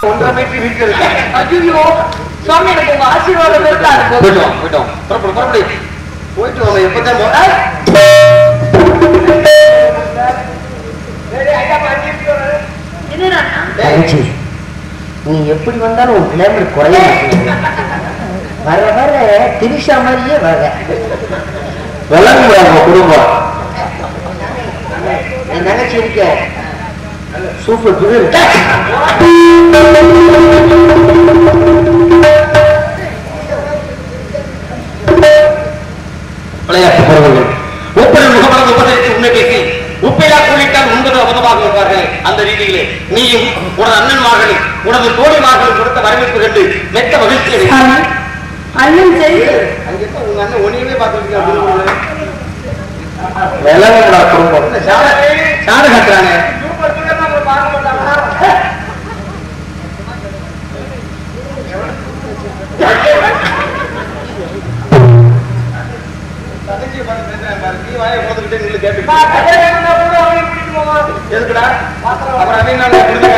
ஒன்றரை மீட்டர் வீட்டுல இருக்கு ஐயோ சுவாமி எனக்கு உங்க ஆசீர்வாதம் இருந்தா அது போதும். போயிட்டு வாங்க போயிட்டு வாங்க புறப்படு புறப்படு போயிட்டு வாங்க எப்பதான் போ ஏய்! என்னடா தங்கச்சி நீ எப்படி வந்தாலும் உன் கிளைமேட் குறைய மாட்டேங்குது. வர வர திரிஷா மாதிரியே வர விளங்குங்க உங்க குடும்பம் என் தங்கச்சி இருக்க சூப்பர் புது விளையாட்டு பருவங்கள் உப்பரை முகமது உபதேசி உண்மை பேசி உப்பையா கூலிட்டால் உண்பது அபதமாக இருப்பார்கள் அந்த ரீதியிலே நீயும் உனது அண்ணன்மார்களும் உனது தோழிமார்களும் கொடுத்த வரவேற்பு கண்டு மெத்த மகிழ்ச்சி அடைகிறேன். சாமி அண்ணன் சரி அங்க இருக்க உங்க அண்ணன் ஒன்னையுமே பார்த்துருக்கீங்க அப்படின்னு விளங்குடா குடும்பம் சாடு காட்டுறாங்க எதுக்குடா அப்புறம் அவன் நான்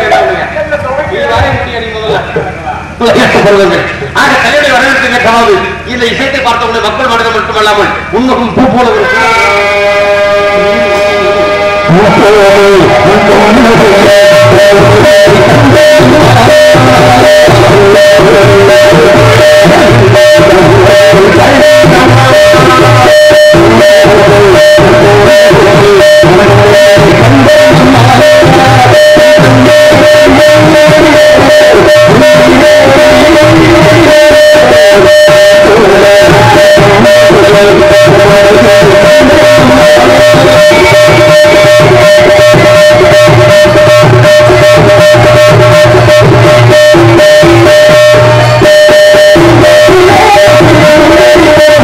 விளையாட்டு பருவங்கள் ஆக தலைவரை வரவேற்கின்ற கனவு இந்த இசைத்தை பார்த்தவுடனே மக்கள் மனதில் மட்டுமல்லாமல் உண்மைக்கும் பூ போல ஒரு Thank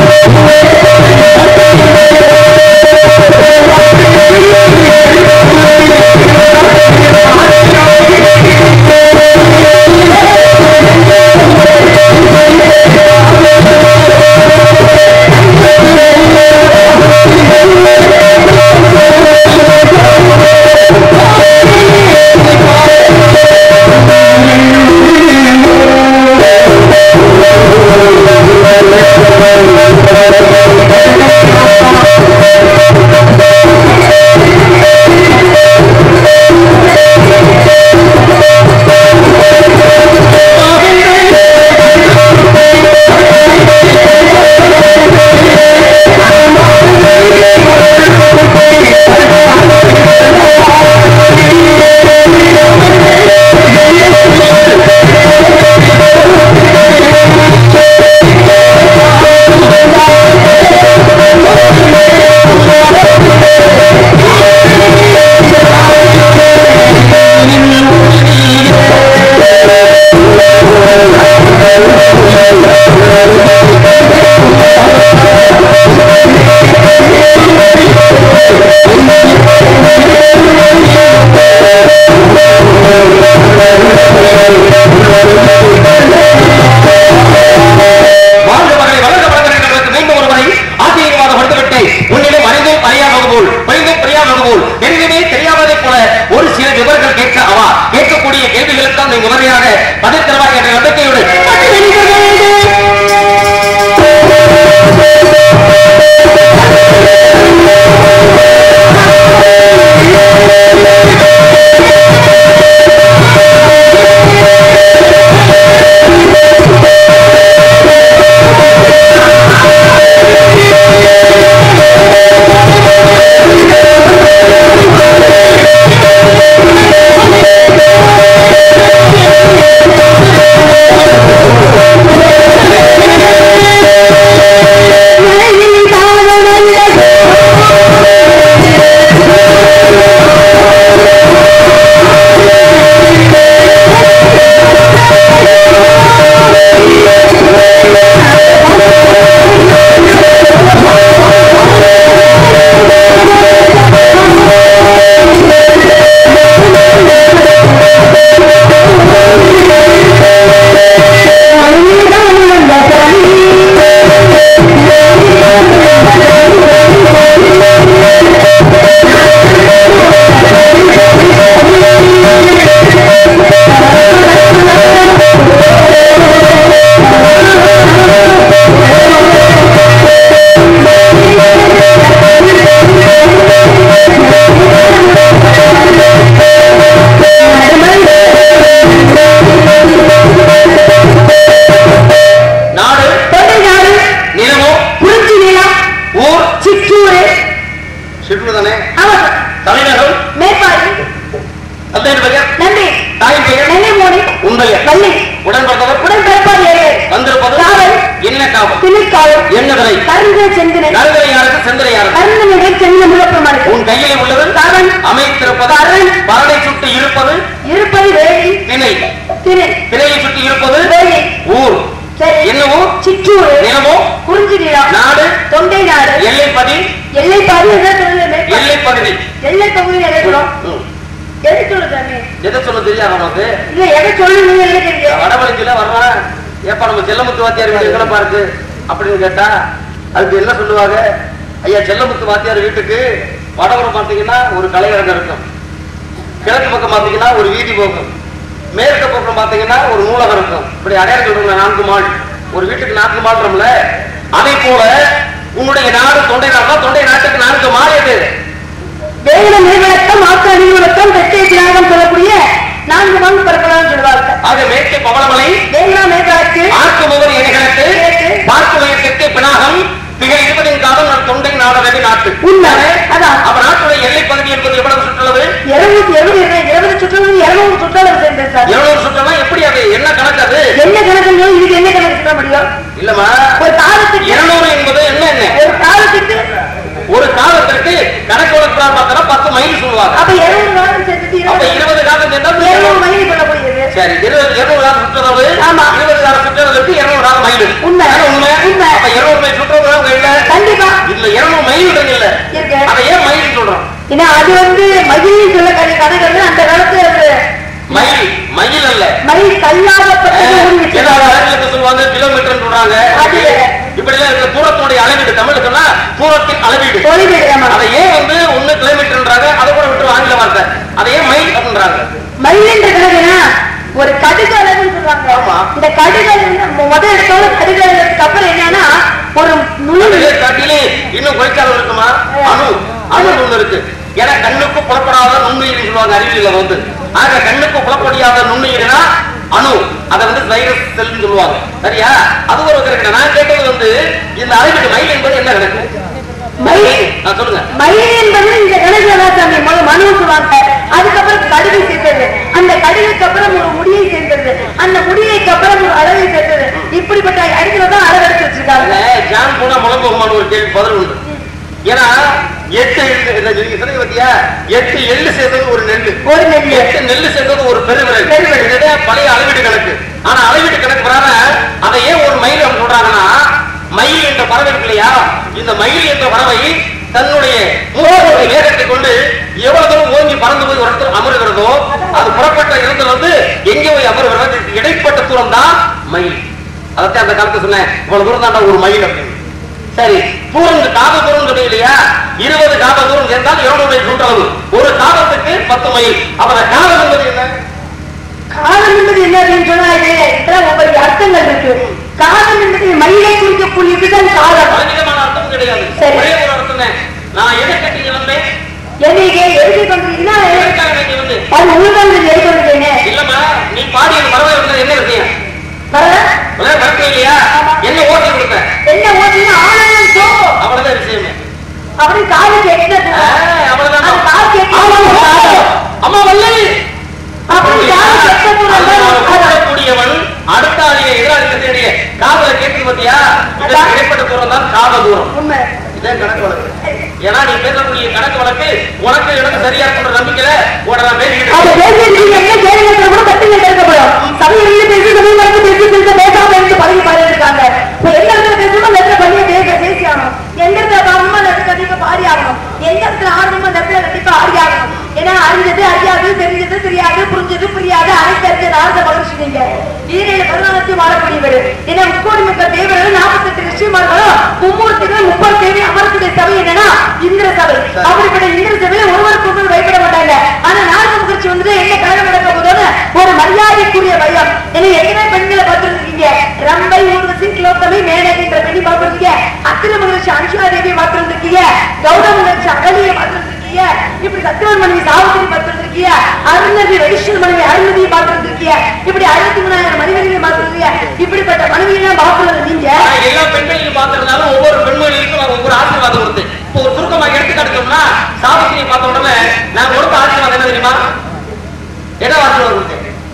வள்ளி உடன் பிறந்தவர் உடன்பிறப்பார் ஏழு வந்திருப்பது காவல் என்ன காவல் திணைக்காவல் என்னதனை கருங்கை செந்தினை நடுதலை யாருக்கு செந்தலை யாருக்கு கருந்தனை செந்தின முழப்பமாறு உன் கையிலே உள்ளது கரண் அமைத்திருப்பது கரண். பரடை சுட்டு இருப்பது இருப்பது வேலி திணை திணை திணையை சுட்டி இருப்பது வேலி ஊர் சரி என்ன ஊர் சிற்றூர் நிலமோ குறிஞ்சி நிலம் நாடு தொண்டை நாடு எல்லைப்பதி எல்லை பாதி என்ன சொல்லுங்க மேற்கொள். எல்லைப்பகுதி எல்லை பகுதி எதை சொல்லும் ம். எதை சொல்லு சாமி எதை சொல்ல தெரியாது நமக்கு இல்ல எதை சொல்லு நீங்க நினைக்கிறீங்க வடபழஞ்சில வர்றான் ஏப்பா நம்ம செல்லமுத்து வாத்தியார் வீடு எங்கனப்பா இருக்கு அப்படின்னு கேட்டா அதுக்கு என்ன சொல்லுவாங்க ஐயா செல்லமுத்து வாத்தியார் வீட்டுக்கு வடபுறம் பார்த்தீங்கன்னா ஒரு கலையரங்கம் இருக்கும் கிழக்கு பக்கம் பார்த்தீங்கன்னா ஒரு வீதி போகும் மேற்கு பக்கம் பார்த்தீங்கன்னா ஒரு நூலகம் இருக்கும் இப்படி அடையாளம் சொல்றோம்ல நான்கு மாள் ஒரு வீட்டுக்கு நான்கு மாள்றோம்ல அதே போல உன்னுடைய நாடு தொண்டை நாடு தொண்டை நாட்டுக்கு நான்கு மாள் எது வேத நிறுவனத்தம் ஆக்க அணிவனத்தம் வெட்டை தியாகம் சொல்லக்கூடிய நான்கு மாங்கு பரப்பலாம் சொல்லுவாங்க ஆக மேற்கே பவளமலை வேங்கா மேற்காட்சி ஆக்கு முகர் இணைகளுக்கு பார்க்குவயத்திற்கு பினாகம் திகழ் இருபதின் காலம் நான் தொண்டை நாடரவி நாட்டு உண்மை அதான் அப்ப நாட்டுடைய எல்லை பகுதி என்பது எவ்வளவு சுற்றளவு இருநூத்தி எழுபது இருபது சுற்றுலா இருநூறு சுற்றுலா சேர்ந்தது சார் இருநூறு சுற்றமா எப்படி அது என்ன கணக்கு அது என்ன கணக்கு இதுக்கு என்ன கணக்கு சொல்ல முடியும் இல்லம்மா ஒரு காலத்துக்கு இருநூறு என்பது என்ன என்ன ஒரு காலத்துக்கு ஒரு காலத்திற்கு கணக்கு வழக்காக பார்த்தா பத்து மைல் சொல்லுவாங்க அப்ப இருநூறு காலம் சேர்த்துட்டு அப்ப இருபது இருபது காலம் சேர்ந்தா இருநூறு மைல் பண்ண முடியுது சரி இருபது இருநூறு காலம் சுற்றுறது ஆமா. இருபது காலம் சுற்றுறதுக்கு இருநூறு காலம் மைல் உண்மை. அதானே உண்மை உண்மை. அப்ப இருநூறு மைல் சுற்றுறது உங்க இல்ல கண்டிப்பா இதுல இருநூறு மைல் இல்ல இருக்கு அதை ஏன் மைல் சொல்றோம் ஏன்னா அது வந்து மகிழின்னு சொல்ல கணக்கு கணக்கு வந்து அந்த காலத்துல அது மயில் மயில் அல்ல மயில் கல்லாகப்பட்டது ஊறி ஏதாவது வச்சிருக்காங்க. அளவுக்கு சொல்லுவாங்க கிலோமீட்டர் சொல்றாங்க அது இப்படி எல்லாம் இருக்கிற தூரத்தினுடைய அளவீடு தமிழ் சொன்னா தூரத்தின் அளவீடு தொலைவீடு, ஆமா. அதை ஏன் வந்து ஒண்ணு கிலோமீட்டர்ன்றாங்க அதை கூட விட்டு ஆங்கில வார்த்தை அதை ஏன் மைல் அப்படின்றாங்க மயில்ன்ற கணக்குனா ஒரு கடுகு அளவுன்னு சொல்லுவாங்க ஆமா. இந்த கடுகு அளவு முதல் எடுத்தோட கடுகு அளவுக்கு அப்புறம் என்னன்னா ஒரு நுழு அதுவே காட்டிலே இன்னும் குறைச்சாலும் இருக்குமா அணு அணு ஒண்ணு இருக்கு ஏன்னா கண்ணுக்கு புலப்படாத நுண்ணுயிர் சொல்லுவாங்க அறிவியல வந்து ஆக கண்ணுக்கு புலப்படியாத நுண்ணுயிர்னா அணு அதை வந்து வைரஸ் செல்னு சொல்லுவாங்க சரியா அது ஒரு கணக்கு நான் கேட்டது வந்து இந்த அளவீடு மைல் என்பது என்ன கணக்கு மயில் நான் சொல்லுங்க மயில் என்பது இந்த கணக்குல தான் சாமி முதல்ல மனு சொல்லுவாங்க அதுக்கப்புறம் கடுகு சேர்த்தது அந்த கடுகுக்கு அப்புறம் ஒரு முடியை சேர்ந்தது அந்த முடியைக்கு அப்புறம் ஒரு அளவை சேர்த்தது இப்படிப்பட்ட இடத்துல தான் அளவு எடுத்து வச்சிருக்காங்க அதுல ஜான் போனா முழங்குமான ஒரு கேள்வி பதில் உண்டு ஏன்னா எட்டு எள்ளு இந்த நீங்க சொன்னீங்க பாத்தியா எட்டு எள்ளு சேர்ந்தது ஒரு நெல்லு ஒரு நெல்லு. எட்டு நெல்லு சேர்ந்தது ஒரு பெருவிரல் பெருவிரல். இதுதான் பழைய அளவீடு கணக்கு ஆனா அளவீடு கணக்கு பிரகாரம் அதை ஏன் ஒரு மயில் அப்படின்னு சொல்றாங்கன்னா மயில் என்ற பறவை இருக்கு இல்லையா இந்த மயில் என்ற பறவை தன்னுடைய மூவருடைய வேகத்தை கொண்டு எவ்வளவு தூரம் ஓங்கி பறந்து போய் ஒரு இடத்துல அமருகிறதோ அது புறப்பட்ட இடத்துல வந்து எங்கே போய் அமருகிறதோ இதுக்கு இடைப்பட்ட தூரம் தான் மயில் அதைத்தான் அந்த காலத்துல சொன்னேன் இவ்வளவு தூரம் தாண்டா ஒரு மயில் அப்படின்னு சரி தூரம் காத தூரம் சொன்னீங்க இல்லையா இருபது காத தூரம் சேர்ந்தால் எவ்வளவு மைல் சுற்றளவு ஒரு காதத்துக்கு பத்து மைல் அப்ப அந்த காதம் என்பது என்ன காலம் என்பது என்ன அப்படின்னு சொன்னா இது இதெல்லாம் ஒவ்வொரு அர்த்தங்கள் இருக்கு காலம் என்பது மயிலை குறிக்கக்கூடியதுதான் காலம் பலவிதமான அர்த்தம் கிடையாது சரி. ஒரே ஒரு அர்த்தம் தான் நான் எதை கட்டிங்க வந்தேன் என்னைக்கு எழுதி கொண்டிருக்கீங்கன்னா எதற்காக நீங்க வந்து அது உள்வாங்க எழுதி கொண்டிருக்கேனே இல்லம்மா நீ பாடிய பறவை இருந்தது என்ன விஷயம் வரல? உலக பறக்க இல்லையா என்ன ஓட்டி கொடுத்த என்ன ஓட்டினா ஆனந்தம் சோ அவ்வளவுதான் விஷயமே அப்படி காது கேட்டது ஆ, அவ்வளவுதான் அது காது ஆமா, கேட்டது அம்மா வல்லி அப்படி காது கேட்டது கூடியவன் அடுத்த ஆளிய எதிராளிக்க தேடிய காதல கேட்டு பத்தியா இதற்கு இடைப்பட்ட தூரம் தான் காத தூரம் உண்மை இதே கணக்கு வழக்கு ஏன்னா நீ பேசக்கூடிய கணக்கு வழக்கு உனக்கு எனக்கு சரியா இருக்குன்ற நம்பிக்கையில உடனே நான் பேசிக்கிட்டு அது இருக்கேன். பேசி நீங்க என்ன கேளுங்க கூட கட்டுங்க கேட்கப்படும் சபையில் பேசி சபையில் வந்து பேசி பேச பேசாம இருந்து பழகி பாரு இருக்காங்க இப்ப எந்த இடத்துல பேசணுமோ அந்த இடத்துல பண்ணியே பேச பேசி ஆகணும் எந்த இடத்துல பாடணுமோ அந்த இடத்துல கண்டிப்பா பாடி ஆகணும் எந்த இடத்துல ஆடணுமோ அந்த இடத்துல கண்டிப்பா ஆடி ஆகணும் ஏன்னா அறிஞ்சது அறியாது தெரிஞ்சது தெரியாது புரிஞ்சது புரியாது அனைத்து நாரத மகிழ்ச்சி நீங்க ஈரேழு பதினாலத்தையும் வாழக்கூடியவர் ஏன்னா முக்கோடி மக்கள் தேவர்கள் நாற்பத்தெட்டு நிச்சயமார்களும் மும்மூர்த்திகள் முப்பது தேவை அமரக்கூடிய சபை என்னன்னா இந்திர சபை அப்படிப்பட்ட இந்திர சபையில ஒருவருக்கு ஒருவர் பயப்பட மாட்டாங்க ஆனா நாரத மகிழ்ச்சி வந்து என்ன கழகம் நடக்க போதோன்னு ஒரு மரியாதைக்குரிய பயம் ஏன்னா எத்தனை பெண்களை பார்த்துருக்கீங்க ரம்பை ஊர்வசி கிலோத்தமை மேனகின்ற பெண்ணை பார்த்துருக்கீங்க அத்திர மகிழ்ச்சி அன்சுலா தேவியை பார்த்துருக்கீங்க கௌதம மகிழ்ச்சி அகலியை பார்த்துருக்கீங்க இப்படி சத்தியவன் மனைவி சாவித்திரி பார்த்துருக்கீங்க அருணதி வைஷ்ணவ மனைவி அருணதியை பார்த்துருக்கீங்க இப்படி அறுபத்தி மூணாயிரம் மனைவிகளை பார்த்துருக்கீங்க இப்படிப்பட்ட மனைவியெல்லாம் பார்க்கறது நீங்க நான் எல்லா பெண்களையும் பார்த்திருந்தாலும் ஒவ்வொரு பெண்மணிக்கும் நான் ஒவ்வொரு ஆசீர்வாதம் கொடுத்து இப்போ ஒரு சுருக்கமாக எடுத்துக்காட்டுக்கணும்னா சாவித்திரியை பார்த்த உடனே நான் கொடுத்த ஆசீர்வாதம் என்ன தெரியுமா என்ன ஆசீர்வாதம் கொடுத்தேன் ஒரு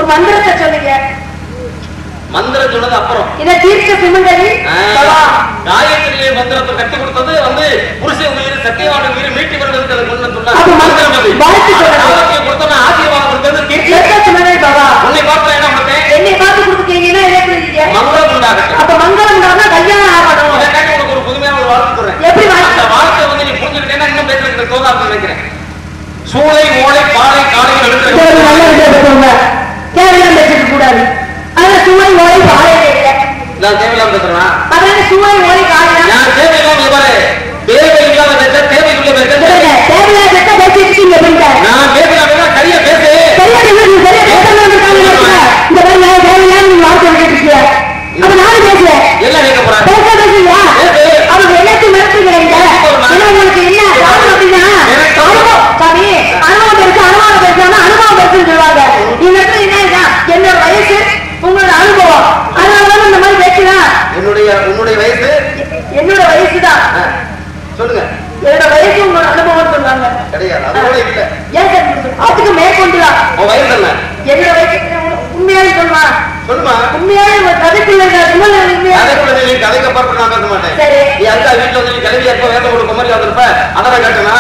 மந்திரத்தை சொல்லுங்க மந்திரம் சொன்னது அப்புறம் இதை தீர்க்க சுமங்கலி பவா. காயத்ரியை மந்திரத்தை கற்றுக் கொடுத்தது வந்து புருஷ உயிர் சத்தியவான உயிர் மீட்டி வருவதற்கு அது முன்ன அப்ப மந்திரம் மந்திரம் அது. வாழ்த்து சொல்லணும். ஆரோக்கியம் கொடுத்தவன் ஆசீர்வாதம் கொடுத்தது தீர்க்க தீர்க்க சுமங்கலி பவா. உன்னை பார்த்து என்ன பண்ணேன் என்னை பார்த்து கொடுத்துட்டீங்கன்னா என்ன புரிஞ்சுக்க மங்களம் உண்டாகட்டும் அப்ப மங்களம் உண்டானா கல்யாணம் ஆகணும் இதற்காக உனக்கு ஒரு புதுமையான ஒரு வாழ்த்து சொல்றேன் எப்படி வாழ்த்து? அந்த வாழ்த்தை வந்து நீ புரிஞ்சுக்கிட்டேன்னா இன்னும் பேசுறதுக்கு தோதாது நினைக்கிறேன் சூளை ஓலை பாலை காலையில் இது ஒரு நல்ல எடுத்து விஷயம் சொல்லுங்க தேவையில்லாம பேசிக்க கூடாது அதனால சுவை ஓலை பாலை நான் தேவையில்லாம பேசுறேன் அதனால சுவை ஓலை காலையா நான் தேவையில்லாம இவரு தேவையில்லாத பேச தேவைக்குள்ள பேச தேவையில்லாத பேச்ச பேசி இருக்கீங்க அப்படின்ட்டு நான் பேசலாம் சரியா பேசு சரியா நீங்க நீங்க சரியா பேசாம இருக்காங்க இந்த மாதிரி நான் தேவையில்லாம நீங்க வார்த்தை விட்டுட்டு இருக்கீங்க அப்ப நானும் பேசுறேன் எல்லாம் கேட்க போறேன் பேச பேசுறீங்களா பேசு. அவங்க எல்லாத்தையும் மிரட்டுகிறீங்க ஏன்னா உங்களுக்கு என்ன காரணம் அப்படின்னா எனக்கு அனுபவம் சாமி அனுபவம் இருக்கு அனுபவம் பேசாம அனுபவம் பேசுன்னு சொல்லுவாங்க இந்த இடத்துல என்ன இருக்கா? என்னோட வயசு உங்களோட அனுபவம் அதனாலதான் இந்த மாதிரி பேசுறேன் என்னுடைய உன்னுடைய வயசு என்னோட வயசுதான் ஆ, சொல்லுங்க என்னோட வயசு உங்களோட அனுபவம் சொல்றாங்க கிடையாது அதோட இல்ல ஏன் சார் இப்படி சொல்றீங்க? அதுக்கு மேற்கொண்டுதான் உன் வயசு என்ன என்னோட வயசு உண்மையாவே சொல்லுவா சொல்லுமா உண்மையாவே ஒரு கதைக்குள்ள இருக்கிற சும்மா உண்மையா கதைக்குள்ள நீ கதைக்கு அப்பாற்பட்டு நான் பேச மாட்டேன் சரி. நீ அதுக்கா வீட்டுல வந்து நீ கிளம்பி எப்ப வேத கொடுக்க மாதிரி வந்திருப்ப அதெல்லாம் கேட்டனா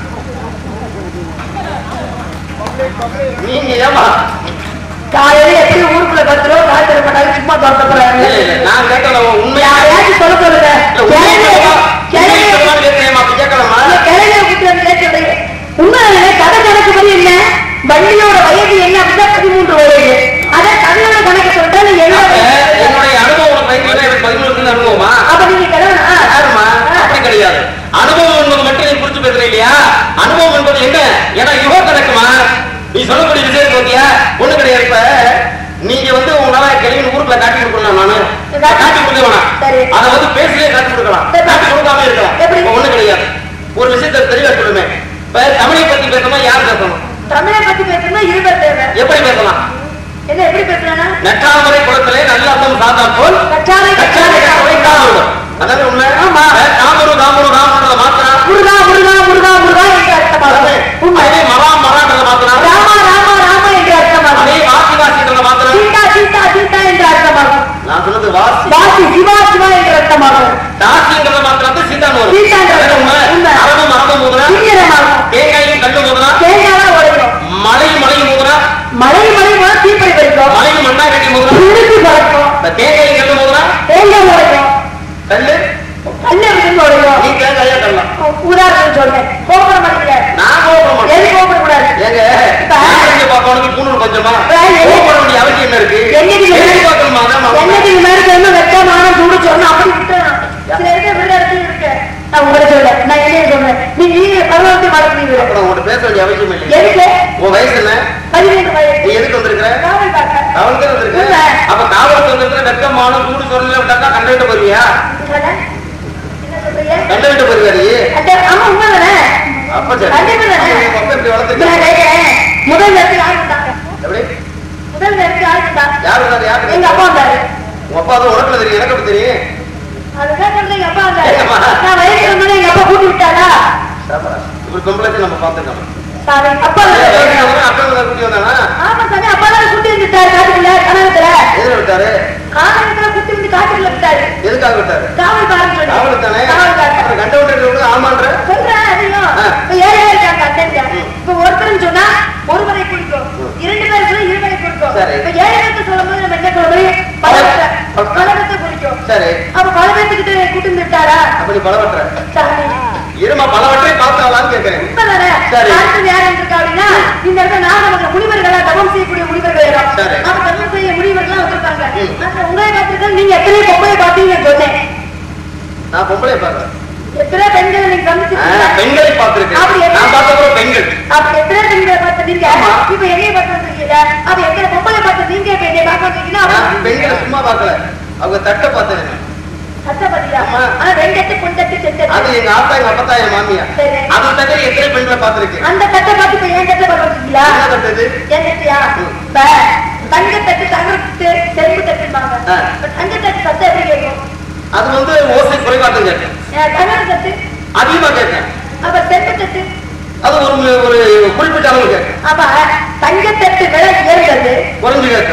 நீங்க ஏமா காலையில எப்படி ஊருக்குள்ள பத்து ரூபா காய் தர மாட்டாங்க சும்மா துரத்த போறாங்க இல்ல, இல்ல, நான் கேட்டல உண்மையா யாரையாச்சும் சொல்ல சொல்லுங்க இல்ல, உண்மையை சொல்லவா? உண்மையை கிழமையை சொல்லவான்னு கேட்கிறேன், அப்படி கேட்கலாமா? கிழமையை கூட்டு வந்து கேட்கறது உண்மை இல்லை, கதை கணக்கு படி என்ன வள்ளியோட வயது என்ன அப்படின்னா பதிமூன்று வயது அதை கதையோட கணக்கு சொல்லிட்டா நீ என்ன அப்ப வயசு? என்னுடைய அனுபவம் உனக்கு பயன்படுத்தா எனக்கு பதிமூணு வருஷம் அனுபவமா அப்ப நீங்க கிழவனா யாரும்மா? அப்படி கிடையாது அனுபவம் என்பது மட்டும் நீ புரிஞ்சு பேசுற இல்லையா அனுபவம் என்பது என்ன ஏன்னா யுக கணக்குமா நீ சொல்லக்கூடிய விஷயம் பார்த்தியா ஒண்ணு கிடையாது இப்ப நீங்க வந்து உங்களால கிளம்பி ஊருக்குள்ள காட்டி கொடுக்கலாம் நானு காட்டி கொடுக்க வேணாம் சரி. அதை வந்து பேசியே காட்டி கொடுக்கலாம் சரி. காட்டி கொடுக்காம இருக்கலாம் எப்படி? இப்ப ஒண்ணு கிடையாது ஒரு விஷயத்தை தெளிவா சொல்லுமே இப்ப தமிழை பத்தி பேசணும் யார் பேசணும் தமிழை பத்தி பேசணும்னா இருவர் தேவை எப்படி பேசலாம் என்ன எப்படி பேசுறானா நற்றாமரை குளத்திலே நல்ல அர்த்தம் சாதா போல் கச்சாலை கச்சாலை கச்சவை காவலும் அதாவது உண்மை ஆமா. காமரு காமரு காமன்றத மாத்தினா முருகா முருகா முருகா முருகா என்று அர்த்தமாகும் உண்மை அதே மரா மரான்றத மாத்தினா ராமா ராமா ராமா என்று அர்த்தமாகும் அதே வாசி வாசின்றத மாத்தினா சீதா சீதா சீதா என்று அர்த்தமாகும் நான் சொன்னது வாசி வாசி சிவா சிவா என்று அர்த்தமாகும் தாசின்றத மாத்தினா சீதான் வரும் சீதான்றது அதாவது உண்மை உண்மை. அரபு மரபு மூதுனா சீக்கிரமாகும் தேங்காயும் கல்லு மூதுனா தேங்காய் உடையும் மலையும் மலையும் மூதுனா மழை மழை போல தீப்பறி பறிக்கும் மலையும் மண்ணா கட்டி மூதுனா உளுத்தி பறக்கும் இப்ப தேங்காயும் கல்லு மூதுனா தேங்காய் உடையும் கல்லு கல்லு இருந்து உடையும் நீ தேங்காயா கல்லாம் உதாரணம் சொல்றேன் கோபுரம் மாட்டேங்க நான் கோபப்பட மாட்டேன் எது கோபுரம் கூடாது ஏங்க யாருக்கு பாப்பானுக்கு பூணூல் கொஞ்சமா ஏய், கோபப்பட வேண்டிய அவசியம் என்ன இருக்கு என்னைக்கு எதுக்கு பார்க்கணுமா அதான் என்னைக்கு இந்த மாதிரி தெரியுமா வெக்கமான சூடு சொன்னா அப்படி விட்டுறேன் சில இடத்துல விட இடத்துல இருக்கு நான் உங்களை சொல்ல நான் என்ன சொல்றேன் நீ நீங்க பருவத்தை வளர்க்குறீங்க அப்புறம் உங்கள்ட்ட பேச வேண்டிய அவசியம் இல்லை எதுக்கு உன் வயசு என்ன பதிமூன்று நீ வயது எதுக்கு வந்திருக்கிற காவல் பார்க்க காவலுக்கு வந்திருக்க உண்மை. அப்ப காவலுக்கு வந்திருக்கிற வெக்கமான சூடு சொல்லல விட்டாக்கா கண்ட விட்டு போயிருவியா சொல்ல? என்ன சொல்றீங்க கண்ட விட்டு போயிருவியா நீ அட, ஆமா உண்மைதானே அப்ப சரி கண்டிப்பா தானே? உங்க அப்பா இப்படி நான் வளர்த்துருக்க கேட்கிறேன். முதல் நேரத்துக்கு ஆள் வந்தாங்க எப்படி முதல் நேரத்துக்கு ஆள் வந்தாங்க யாரு வந்தாரு யாரு எங்க அப்பா வந்தாரு உங்க அப்பா தான் உனக்கு தெரியும் எனக்கு எப்படி தெரியும் அதுதான் சொல்றேன் எங்க அப்பா வந்தாரு ஏம்மா? நான் வயசுல இருந்தோடனே எங்க அப்பா கூட்டி விட்டாரா இப்படி பொம்பளை நம்ம பார்த்துக்கலாம் சாரி அப்பா வந்தாரு. அப்பா வந்து குட்டி வந்தானா ஆமா சாமி அப்பா தான் கூட்டி வந்துட்டாரு காட்டுக்குள்ள கனகத்துல எதுல விட்டாரு கானகத்துல கூட்டி வந்து காட்டுக்குள்ள விட்டாரு எதுக்காக விட்டாரு காவல் பாருன்னு சொல்லி காவலுக்கு தானே காவல் பாரு. அப்புறம் கண்ட விட்டு ஆமான்ற சொல்றேன் அதையும் ஆ. இப்ப ஏழு பேர் இருக்காங்க அண்ணன் இப்ப ஒருத்தர்னு சொன்னா ஒருவரை குறிக்கும் இரண்டு பேர் சொன்னா இருவரை குறிக்கும் சரி. இப்ப ஏழு பேருக்கு சொல்லும் போது நம்ம என்ன சொல்ல முடியும் பலவத்தை பலவத்தை குறிக்கும் சரி அப்ப பல பேர்த்துக்கிட்ட கூட்டி வந்து விட்டாரா அப்ப நீ பலவற்ற சாமி இருமா பலவற்றை பார்த்தாலான்னு கேட்கிறேன் உண்மைதானே? சரி. அடுத்தது யார் இருக்கா அப்படின்னா, இந்த இடத்துல நாகமங்க முனிவர்களா தவம் செய்யக்கூடிய முனிவர்கள் இடம். சரி. அப்ப தவம் செய்ய முனிவர்களா வந்திருப்பாங்க. ம். அதுல உங்களை பார்த்திருக்கேன், நீங்க எத்தனை பொம்பளை பார்த்தீங்கன்னு சொன்னேன். நான் பொம்பளை பார்க்கறேன் எத்தனை பெண்களை நீங்க ஆ, சந்திச்சிருக்கீங்க? பெண்களை பார்த்திருக்கேன் அப்படி என்ன? நான் பார்த்தவரை பெண்கள் அப்ப எத்தனை பெண்களை பார்த்திருக்கீங்க? ஆமா. இப்ப என்னைய பார்த்து வந்திருக்கீங்க. அப்ப எத்தனை பொம்பளை பார்த்து நீங்க இப்ப என்னைய பார்க்க வந்திருக்கீங்கன்னா, நான் அப்ப பெண்களை சும்மா பார்க்கல அவங்க தட்டை பார்த்தேன் சட்டை பாத்தீங்களா? ஆமா. ஆனா ரெண்டு எட்டு, பொன் தட்டு, செட்டு அது எட்டு. எங்க ஆத்தா எங்க அப்பத்தா என் மாமியா சரி. அது தவிர எத்தனை பெண்களை பார்த்திருக்கேன் அந்த தட்டை பார்த்து இப்ப என் தட்டை பார்த்து வந்திருக்கீங்களா? என்ன தட்டது ஏன் கேட்டியா? ம். இப்ப தங்கத்தட்டு, தங்கத்தட்டு, செருப்பு தட்டும்பாங்க. ஆ. இப்ப தங்கத்தட்டு சத்தம் எப்படி கேட்கும்? அது வந்து ஓசை குறைபாட்டம் கேட்டேன் அஹ் தகர தட்டு, அதிகமா கேட்டேன் அப்ப செருப்பு தட்டு. அது ஒரு ஒரு குறிப்பிட்ட அளவு கேட்டேன் அப்ப தங்கத்தட்டு விலை உயர்ந்தது குறைஞ்சு கேட்டேன்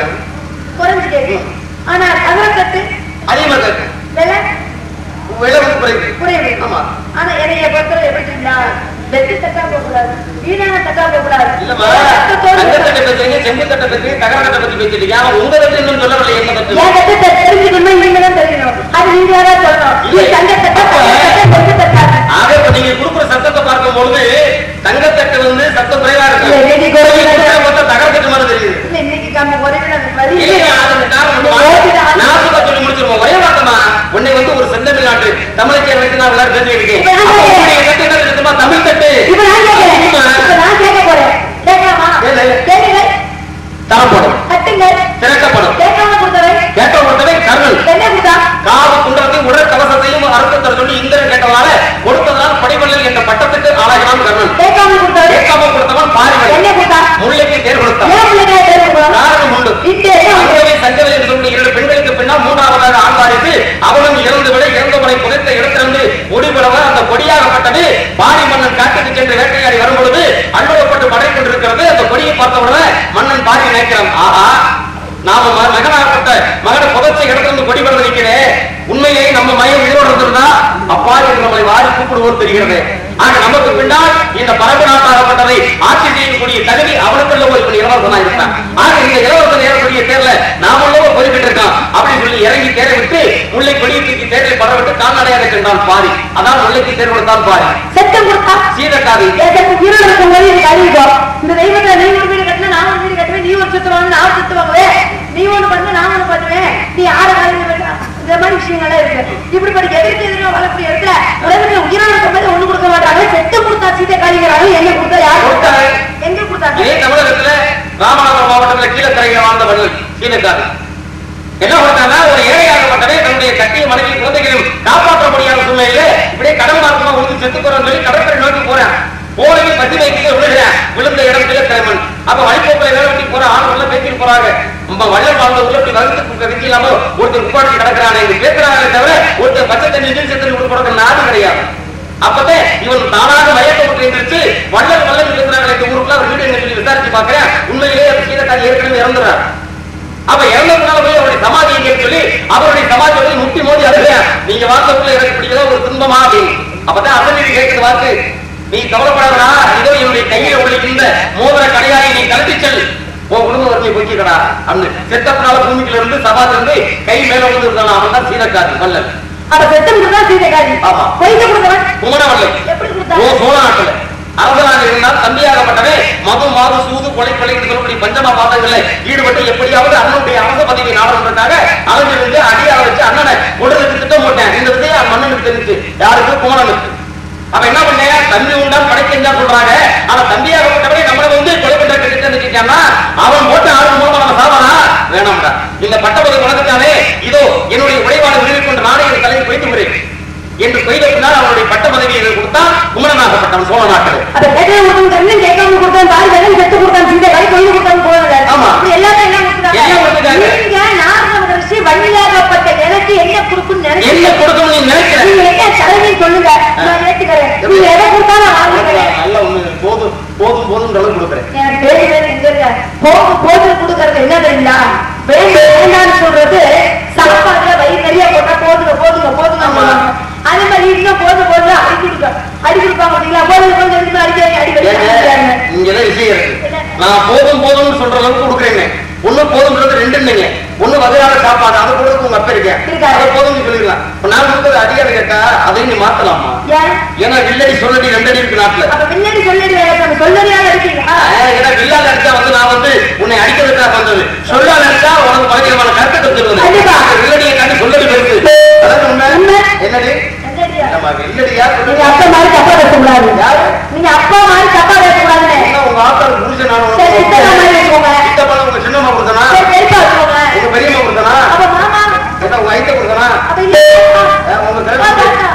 பேசுறீங்க செம்பு தட்டை பேசுறீங்க தகர தட்டை பத்தி பேசிட்டீங்க ஆனா உங்க தட்டு இன்னும் சொல்லவில்லை என்ன தட்டு என் கட்டு தெ- தெரிஞ்சுக்கணுமா இனிமேதான் தெரியணும் அது நீங்க தான் சொல்லணும் நீ இல்லை. தங்க தட்டை அப்ப- தங்க தட்டை கொண்டு தட்டாத ஆக இப்ப நீங்க கொடுக்குற சத்தத்தை பார்க்கும் பொழுது தங்கத்தட்டு வந்து சத்தம் குறைவா இருக்கு இல்லை, இன்னைக்கு குறைவா இருக்கு. நீங்க கொடுக்குற மொத்தம் தகரத்தட்டு மாதிரி தெரியுது இல்ல, இன்னைக்கு காம உறவினர் வரி இல்லையா, அதுக்கு காரணம் வந்து வா- நான் சும்மா சொல்லி முடிச்சிருவோம். ஒரே வார்த்தைமா, உன்னை வந்து ஒரு செந்தமிழ் நாட்டு தமிழச்சியை வைத்து நான் எல்லாரும் பேசியிருக்கேன். இப்ப நான் அப்ப கேட்கிறேன். உன்னுடைய தட்டு என்ன தெரியுமா? தமிழ் தட்டு. இப்ப நான் கேட்கிறேன் ஆமா. இப்ப நான் கேட்க போறேன் கேட்கலாமா இல்லை. கேளுங்க தரப்படும் கட்டுங்க திறக்கப்படும் கேட்காம கொடுத்தவன் கேட்ட ஒருத்தவை கர்ணன் என்ன கொடுத்தா காவு குண்டத்தையும் உடல் கவசத்தையும் அறுத்து தர சொல்லி இந்திரன் கேட்டவனால கொடுத்ததால் படிவள்ளல் என்ற பட்டத்துக்கு ஆளாகிறான் கர்ணன் கேட்காம கொடுத்தவன் கேட்காம கொடுத்தவன் பாரிவன் என்ன கொடுத்தா முல்லைக்கு தேர் கொடுத்தான் ஏன் பிள்ளைங்க தெரியும் காரணம் உண்டு இட்டு என்ன உண்டு? அங்கவை சங்கவை என்று சொல்லி இரண்டு பெண்களுக்கு பின்னால் மூன்றாவதாக ஆண் வாரிசு அவனும் இறந்து விட இறந்தவனை புதைத்த இடத்திலிருந்து ஒளிபரவ அந்த கொடியாகப்பட்டது பாரி மன்னன் காட்டுக்கு சென்று வேட்டையாடி வரும் பொழுது அள்ளுவப்பட்டு படை கொண்டிருக்கிறது அந்த கொடியை பார்த்தவுடனே மன்னன் பாரி நினைக்கிறான் ஆஹா நாம ம- மகனாகப்பட்ட மகனை புதைச்ச இடத்திலிருந்து கொடி பறந்து நிற்கிறேன் உண்மையை நம்ம மயம் உயிரோடு இருந்திருந்தா அப்பா என்று நம்மளை வாரி கூப்பிடுவோம் தெரிகிறது ஆக நமக்கு பின்னால் இந்த பரப்பு நாட்டாகப்பட்டதை ஆட்சி செய்யக்கூடிய தகுதி அவனுக்குள்ள ஒரு இப்படி இளவரசனா இருக்கான் ஆக இந்த இளவரசன் ஏறக்கூடிய தேர்ல நாம உள்ளவ போய்கிட்டு இருக்கான் அப்படின்னு சொல்லி இறங்கி தேரை விட்டு முல்லை கொடியை தூக்கி தேரை பட விட்டு கால்நடையாக சென்றான் பாரி அதான் முல்லைக்கு தேர் கொடுத்தான் பாரி செத்தம் கொடுத்தா சீதக்காரி எனக்கு உயிரோடு இருக்கும் போது எனக்கு அறிவிக்கும் இந்த தெய்வத்தை நீ ஒரு வீடு கட்டினா நான் ஒரு வீடு கட்டுவேன் நீ ஒரு சுத்து வாங்க நான் ஒரு சுத்து வாங்குவேன் நீ ஒண்ணு பண்ண நான் ஒண்ணு பண்ணுவேன் நீ ஆறு காலையில் வேண்டாம் இந்த மாதிரி விஷயங்கள்லாம் இருக்கு இப்படிப்பட்ட எதிர்த்து எதிராக வரக்கூடிய இடத்துல உலகத்துல உயிரோடு இருக்கும் போது ஒண்ணு கொடுக்க மாட்டாங்க செத்து கொடுத்தா சீத்தை காலிக்கிறாங்க என்ன கொடுத்தா யார் கொடுத்தா கொடுத்தாரு. எங்க கொடுத்தாங்க இதே தமிழகத்துல ராமநாதபுரம் மாவட்டத்துல கீழக்கரையில வாழ்ந்த வள்ளல் சீதக்காரி என்ன பண்ணாங்கன்னா ஒரு ஏழையாகப்பட்டவே தன்னுடைய கட்டிய மனைவி குழந்தைகளையும் காப்பாற்ற முடியாத சூழ்நிலையில இப்படியே கடல் மார்க்கமா விழுந்து செத்து போறோம்னு சொல்லி கடற்கரை நோக்கி போறேன் போனவே பத்தி வைக்க விழுகிறேன் விழுந்த இடம் கிழக்கிழமன் அப்ப வழிபோக்கில வேலை வெட்டி போற ஆண்கள் பேசிட்டு போறாங்க நம்ம வள்ளல் வாழ்ந்த உள்ள இப்படி வகுத்து விதி இல்லாம ஒருத்தர் உட்காந்து கிடக்குறானே இது கேட்கிறாங்களே தவிர ஒருத்தர் பச்சை தண்ணி நீர் செத்து விட்டு போறது நாடு கிடையாது அப்பதே இவன் தானாக மயக்கப்பட்டு இருந்துச்சு வள்ளல் வள்ளல் இருக்கிறாங்களே இந்த ஊருக்குள்ள ஒரு வீடு சொல்லி விசாரிச்சு பார்க்கிறேன் உண்மையிலேயே அந்த சீதக்காரி ஏற்கனவே இறந்துறார் அப்ப இறந்ததுனால போய் அவருடைய சமாதி எங்கன்னு சொல்லி அவருடைய சமாதி வந்து முட்டி மோதி அழுகிறேன் நீங்க வார்த்தைக்குள்ள எனக்கு பிடிக்கல ஒரு துன்பமா அப்படின்னு அப்பதான் அசநீதி கேட்கிற வார்த்தை நீ கவலைப்படாதடா இதோ என்னுடைய கையில உள்ள மோதிர கடையாயை நீ கலட்டி செல் உன் குடும்ப வறுமை போய்க்கிடா அப்படின்னு செத்தப்பனால பூமிக்குள்ள இருந்து சமாதி இருந்து கை மேல வந்து இருந்தான் அவன் தான் சீதக்காரி வள்ளல் அப்ப செத்தம் கொடுத்தா சீத்தை காலி ஆமா. பொய்க்க கொடுத்தவன் குமரவள்ளல் எப்படி ஓ கொடுத்தாங்க சோழ நாட்டுல அரசனாக இருந்தால் தம்பியாகப்பட்டவே மது மாது சூது கொலை கொலை என்று சொல்லக்கூடிய பஞ்சமா பாதங்கள்ல ஈடுபட்டு எப்படியாவது அண்ணனுடைய அரச பதவி நாடுறதுக்காக அலைஞ்சிருந்து அடியார வச்சு அண்ணனை உடலுக்கு திட்டம் போட்டேன் இந்த விஷயம் மன்னனுக்கு தெரிஞ்சு யாருக்கு குமரனுக்கு அவன் என்ன பண்ணேன் தம்பி உண்டான் படைக்கஞ்சா சொல்றாங்க ஆனா தம்பியாகப்பட்டவரை நம்மள வந்து கொலை பண்ற திட்டம் வச்சுட்டான்னா அவன் போட்ட ஆறு மூலமா நம்ம சாவானா வேணாம்டா இந்த பட்டப்பதவி உனக்குத்தானே இதோ என்னுடைய உடைவாளை விடுவிக் கொண்டு நானே என் தலையை வைத்து விடுறேன் என்று கொய்த பின்னால் அவருடைய பட்ட பதவியை கொடுத்தான் குமரனாகப்பட்டவன் சோழ நாட்டில் அப்ப கேட்டது கொடுத்தவன் கண்ணன் கேட்காம கொடுத்தான் பால் வேணும் செத்து கொடுத்தான் சீதை காலி கொய்து கொடுத்தான் போறாங்க ஆமா. இப்படி எல்லாமே என்ன கொடுத்தாங்க எல்லாம் கொடுத்துட்டாங்க. நீங்க நாகரக ரிஷி வள்ளியாகப்பட்ட எனக்கு என்ன கொடுக்குன்னு என்ன நினைக்கிறேன் கொடுக்கணும் நீ நினைக்கிற நீங்க என்ன தலைமை சொல்லுங்க நான் ஏத்துக்கிறேன் நீங்க எதை கொடுத்தா நான் வாங்கிக்கிறேன் நல்ல ஒண்ணு போதும் போதும் போதும் அளவு கொடுக்குறேன் எனக்கு தெரியல எங்க இருக்க போது போது கொடுக்கறது என்ன தெரியுங்களா வேண்டாம் வேண்டாம்னு சொல்றது சாப்பாடுல வயிறு நிறைய போட்டா போதுங்க போதுங்க போதுங்க ஆமா. அதே மாதிரி இன்னும் போது போது அடி கொடுக்க அடி கொடுப்பாங்க பாத்தீங்களா போது போது எதுவுமே அடிக்காங்க அடி வச்சு இங்கதான் விஷயம் இருக்கு நான் போதும் போதும்னு சொல்ற அளவுக்கு கொடுக்குறேங்க ஒண்ணு போதும்ன்றது ரெண்டு இல்லைங்க ஒண்ணு வகையான சாப்பாடு அதை கொடுக்க உங்க அப்பா இருக்கேன் இருக்காரு. அதை போதும் சொல்லிடலாம் இப்ப நான் கொடுத்தது அதிகாரி கேட்டா அதையும் நீ மாத்தலாமா ஏன் ஏன்னா வில்லடி சொல்லடி ரெண்டடி இருக்கு நாட்டுல அப்ப பின்னாடி சொல்லடி வேலை சொல்லடியாக இருக்கீங்களா ஆஹ், ஏன்னா வில்லாத அடிச்சா வந்து நான் வந்து உன்னை அடிக்கிறதுக்காக வந்தது சொல்லாத அடிச்சா உனக்கு பலவீனமான கருத்தை சொல்லுவது கண்டிப்பா. வில்லடியை காட்டி சொல்லடி பெருசு அதான் உண்மை உண்மை. என்னடி என்னடியா? நம்ம வில்லடியா நீங்க அப்பா மாதிரி தப்பா பேசக்கூடாது யாரு? நீங்க அப்பா மாதிரி தப்பா பேசக்கூடாதுன்னு என்ன உங்க ஆத்தாளுக்கு புருஷன் சரி, சித்தப்பா மாதிரி வச்சுக்கோங்க. சித்தப்பா உங்க சின்னம்மா கொடுத்தனா சரி, பெரியப்பா வச்சுக்கோங்க. உங்க பெரியம்மா கொடுத்தனா அப்ப மாமா என்ன உங்க ஐத்த கொடுத்தனா அப்ப இல்லையா? உங்க அப்பா தாத்தா.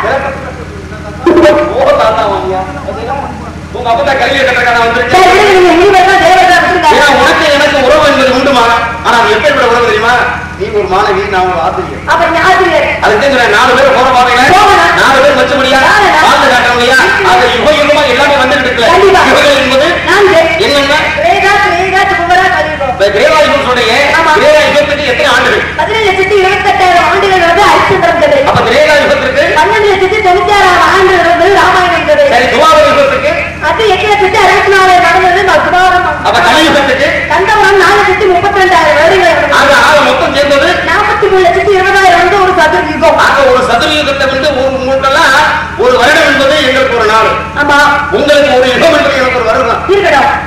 கிழக்கு- ஓ தாத்தா வாங்கியா உங்க அப்பா தான் கல்வியை கட்டுறக்கான சரி, வந்துருச்சு விடுங்க, நீங்க முடிவெடுத்தா தேவதா விட்டுருங்க. ஏன்னா உனக்கு எனக்கு உறவு என்பது உண்டுமா ஆனா அது எப்பேற்பட்ட உறவு தெரியுமா நீ ஒரு மாணவி நான் ஒரு ஆசிரியர் அப்ப நீங்க ஆசிரியர். அதுக்கு சொல்றேன் நாலு பேர் போற பாருங்க போகணும். நாலு பேர் வச்ச முடியா யாருடா? வாழ்ந்து காட்ட முடியா அது யுக யுகமா எல்லாமே வந்துட்டு இருக்குல்ல கண்டிப்பா. யுகங்கள் என்பது நான்கு. என்னன்னா ரேகா, ரேகா, குமரா, கலியுகம். இப்ப கிரேவாயுகம் சொல்றீங்க ஆமா. கிரேவா யுகத்துக்கு எத்தனை ஆண்டுகள் பதினேழு லட்சத்தி இருபத்தெட்டாயிரம் ஆண்டுகள் வந்து ஹரிச்சந்திரன் கதை. அப்ப கிரேவா யுகத்திற்கு பன்னெண்டு லட்சத்தி தொண்ணூத்தி ஆறாயிரம் ஆண்டுகள் வந்து ராமாயணம் கதை. சரி துவாபர யுகத்துக்கு அது எட்டு லட்சத்தி அறுபத்தி நாலாயிரம் நடந்தது நான் சுபாவனம். அப்ப கலியுகத்துக்கு கந்தபுரம்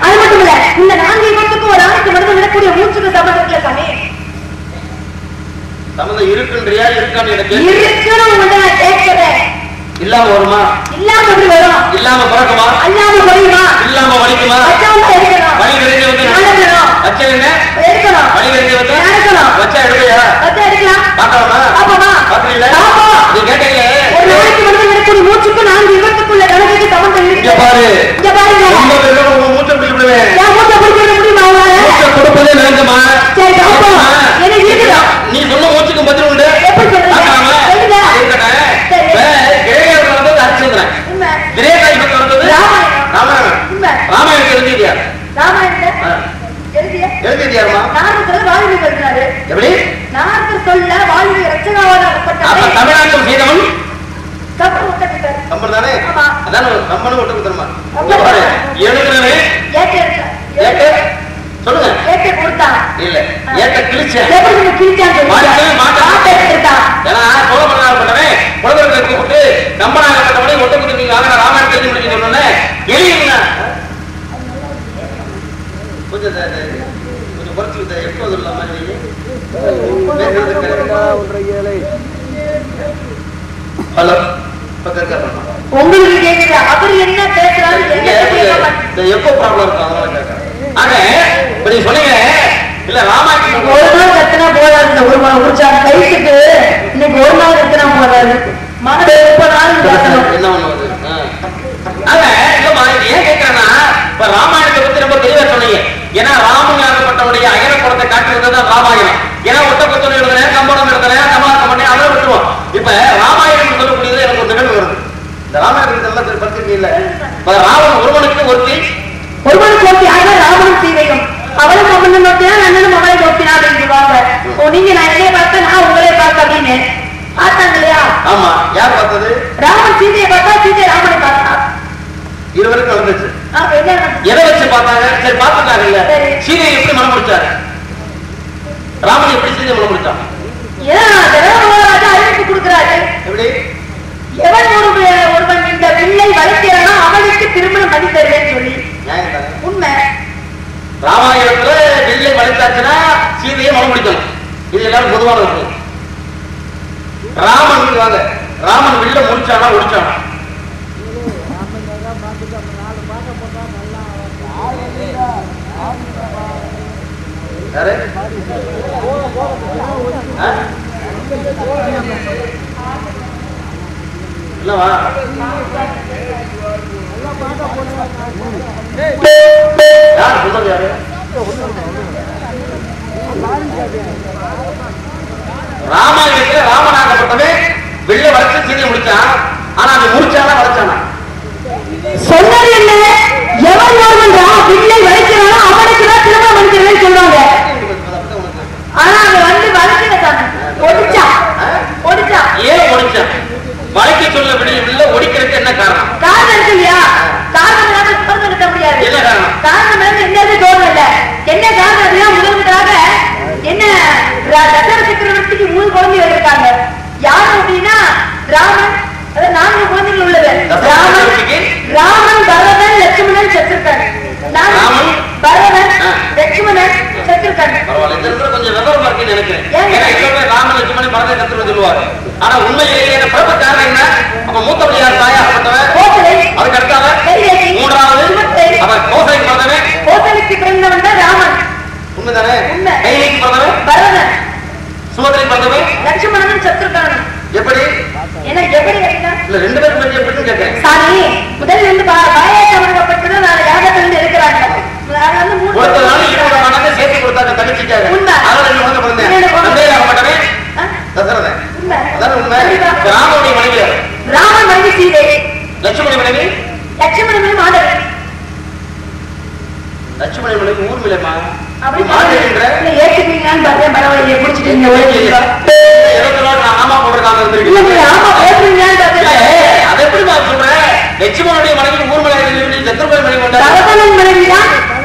அது மட்டும் இல்ல இந்த நான்கு யுகத்துக்கும் ஒரு ஆணுக்கு மனிதன் விடக்கூடிய மூச்சுக்கு சமம் இருக்குல்ல சாமி சம்மந்தம் இருக்குன்றியா இருக்கான்னு எனக்கு இருக்குன்னு உங்கள்ட்ட நான் கேட்கிறேன் இல்லாம வருமா இல்லாம எப்படி வரும் இல்லாம பிறக்குமா அல்லாம குறையுமா இல்லாம வலிக்குமா வச்சவங்க எடுக்கணும் வலி விரைஞ்சு வந்து நடக்கணும் வச்சா என்ன எடுக்கணும் வலி விரைஞ்சு வந்து நடக்கணும் வச்சா எடுக்கையா வச்சா எடுக்கலாம் பாக்கலாமா பாப்போமா? பாக்குறீங்களா பாப்போம். நீ கேட்டீங்களே ஒரு நாளைக்கு மனிதன் விடக்கூடிய மூச்சுக்கு நான்கு யுகத்துக்குள்ள கணக்கு சமம் இருக்கு இங்க பாரு இங்க பாருங்க ரொம்ப பேரும் உங்க மூச்சை பிடிச்சிடுவேன் என் மூச்சை பிடிக்க முடியுமா உங்களால மூச்சை கொடுப்பதே நினைஞ்சமா சரி பாப்போம் என்ன இருக்குதா நீ சொன்ன மூச்சுக்கு பதில் உண்டு எப்படி சொல்றீங்க? பார்க்கலாமா? சொல்லுங்க. இருக்கட்டும். சரி. இப்ப கிரேகத்தில் வந்தது ஹரிச்சந்திரன் உண்மை திரேகாயுகத்தில் வந்தது ராமாயணம். ராமாயணம் உண்மை ராமாயணம் எழுதியா ராமாயணத்தை எழுதிய எழுதியாருமா நாரதர் வாழ்வு எழுதினாரு எப்படி நாரதர் சொல்ல வாழ்வு ரச்சனாவாத அப்ப தமிழ்நாட்டில் செய்தவன் கப்பல் விட்டது கம்பன் தானே ஆமா. அதான் கம்பன் விட்டு கொடுத்துருமா கம்பன். பாரு எழுதுனவே ஏற்ற ஏக்க சொல்லுங்க ஏற்ற கொடுத்தான் இல்ல ஏக்க கிழிச்சேன் எப்படி நீங்க கிழிச்சான்னு மாட்டேன், சொல்லி மாட்டேன். மாட்டை எடுத்துட்டான் ஏன்னா சோழ மன்னனாக பட்டவன் குலதர்களை கூப்பிட்டு கம்பனாக பட்டவனை ஒட்ட குத்து நீங்க வாங்க நான் ராமாயணம் தெரிஞ்சு முடிச்சு சொன்னோன்னே எளியுங்க கொஞ்சம் இந்த- இந்த- கொஞ்சம் குறைச்சு இந்த எப்போது உள்ள மாதிரி ஹலோ பக்கம் உங்களுக்கு கேக்குது அவர் என்ன பேசுறாரு என்ன கேட்க மாட்டேன் இந்த எப்போ ப்ராப்ளம் இருக்கும் அதனால கேட்கறேன் ஆக இப்ப நீ சொன்னீங்க இல்ல ராமாயணம் ஒரு நாள் கத்துனா போதாது இந்த ஒரு நாள் குடிச்சா கைத்துக்கு இன்னைக்கு ஒரு நாள் கத்துனா போதாது மனதை முப்பது நாள் பேசணும் என்ன பண்ணுவது ஆ. ஆக, இல்லம்மா, இது ஏன் கேட்கிறேன்னா, இப்ப ராமாயணத்தை பத்தி ரொம்ப தெளிவா சொன்னீங்க. ஏன்னா ராமனாகப்பட்டவனுடைய அயனப்படத்தை காட்டுறது தான் ராமாயணம். ஏன்னா ஒட்டக்குத்தன் எழுதுறேன், கம்பளம் எழுதுறேன், கமலாசம் பண்ணேன், அதை விட்டுருவோம். இப்ப ராமாயணம் சொல்லக்கூடியது எனக்கு ஒரு நிகழ்வு வருது. இந்த ராமாயணத்தை எல்லாம் சரி படிச்சிருக்கீங்கல்ல? இப்ப ராவணன் ஒருவனுக்கு ஒருத்தி ஒருவன் நோக்கியாக ராமனும் சீதையும் அவளும் அவனை நோக்கினான் அண்ணனும் அவளை நோக்கினா அப்படின்னு சொல்லுவாங்க ஓ நீங்க நான் என்னைய பார்த்தேன் நான் உங்களே பார்த்தேன் அப்படின்னு பார்த்தாங்க இல்லையா ஆமா யார் பார்த்தது ராமன் சீதையை பார்த்தா சீதை ராமனை பார்த்தா இருவருக்கும் நடந்துச்சு அப்ப என்ன நடந்துச்சு? எதை வச்சு பார்த்தாங்க சரி பார்த்துட்டாங்க இல்ல சரி. சீதையை எப்படி மனம் முடிச்சாரு ராமன் எப்படி சீதையை மனம் முடிச்சான் ஏன்னா ஜனகராஜா அறிவிப்பு கொடுக்கிறாரு எப்படி எவன் ஒரு ஒருவன் இந்த வில்லை வளர்க்கிறானோ அவனுக்கு திருமணம் பண்ணி தருவேன்னு சொல்லி நியாயம் தானே உண்மை ராமாயணத்துல வில்லை வளைத்தாச்சுன்னா சீதையை மனம் முடிக்கணும் இது எல்லாரும் பொதுவான விஷயம் ராமன் இங்க வாங்க ராமன் வில்ல முடிச்சானா ஒடிச்சானா யாரு? ஆ? இல்லவா யார் சொல்றது யாரு ராமாயணத்துல ராமனாகப்பட்டவன் வெள்ள வளர்த்து சீதை முடிச்சான் ஆனா அவன் முடிச்சானா வளர்ச்சானா சொன்னது என்ன எவன் ஒருவன் ரா- வில்லை வளைக்கிறானோ அவனுக்கு தான் திருமணம் பண்ணிக்கிறேன்னு சொல்றாங்க ஆனா அவன் வந்து வளைக்கல தானே ஒடிச்சா ஒடிச்சா ஏன் ஒடிச்சான் வளைக்க சொல்ல விட ஒடிக்கிறதுக்கு என்ன காரணம் காரணம் இருக்கு இல்லையா காரணம் இல்லாம சுமந்து நிறுத்த முடியாது என்ன காரணம் காரணம் இல்லாம எந்த தோணும் இல்ல என்ன காரணம் அப்படின்னா முதல் முதலாக என்ன ர- தசரத சக்கரவர்த்திக்கு மூணு குழந்தைகள் இருக்காங்க யாரு அப்படின்னா ராமன் அதாவது நான்கு குழந்தைகள் உள்ளது தசரத ராமன் சக்கரவர்த்திக்கு? ராமன் பரதன் லட்சுமணன் சத்ருகன் நான்கு ராமன்? பரதன் ஆ. லட்சுமணன் சத்ருகன் பரவாயில்ல இந்த இடத்துல கொஞ்சம் விவரமா இருக்குன்னு நினைக்கிறேன் ஏன்? ஏன்னா இப்பவே ராம லட்சுமணி பரத கத்துறது சொல்லுவாரு ஆனா உண்மையிலேயே என்ன பிறப்பு காரணம் என்ன அப்ப மூத்தவன் யார் தாயாகப்பட்டவன் கோசலை அதுக்கு அடுத்தவன் கைகேயி, மூன்றாவது சுமத்தை, அவன் கோசைக்கு பிறந்தவன் கோசலைக்கு பிறந்தவன் தான் ராமன் உண்மைதானே உண்மை. கைலைக்கு பிறந்தவன் பரதன் சுமதிரைக்கு பிறந்தவன் லட்சுமணனும் சத்ருகனும் எப்படி என்ன எப்படி அப்படின்னா இல்ல ரெண்டு பேரும் பத்தி எப்படின்னு கேட்கிறேன் சாமி முதல்ல இருந்து பாயாசம் வழங்கப்பட்டது நான் யாகத்துல இருந்து எடுக்கிறாங்க அது வந்து மூணு ஒருத்தர் நாள் இருபது மணத்தை சேர்த்து கொடுத்தாங்க தங்கச்சிக்காக உண்மை. அதனால ரெண்டு குழந்தை பிறந்தேன் இரண்டு குழந்தை. தந்தையாக மாட்டவே ஆ? தசரதன் உண்மை. அதான் உண்மை கண்டிப்பா. ராமனுடைய மனைவி யாரு? ராமன் மனைவி சீதை லட்சுமணி மனைவி லட்சுமணன் மாதவன் லட்சுமணி மனைவி ஊர் மிலமா அப்படி மாறுகின்ற இல்ல, ஏத்துப்பீங்களான்னு பார்த்தேன் பரவாயில்லையே பிடிச்சிட்டீங்க இருபத்தி நாலு நான் ஆமா போட்டிருக்காங்க இல்ல நீங்க இருந்திருக்கு. ஆமா போட்டுருங்களான்னு இல்ல, பார்த்தேன் அதை எப்படி நான் சொல்றேன் லட்சுமணனுடைய மனைவி ஊர் மலை சத்ருபதி மனைவி கொண்டாரு பரதனன் மனைவி தான்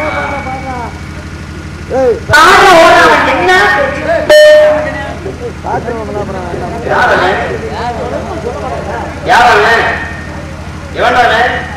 ஆடுற ஓடுறவன் என்ன யார் அவன்? யார் அவன்? எவன்டா அவன்?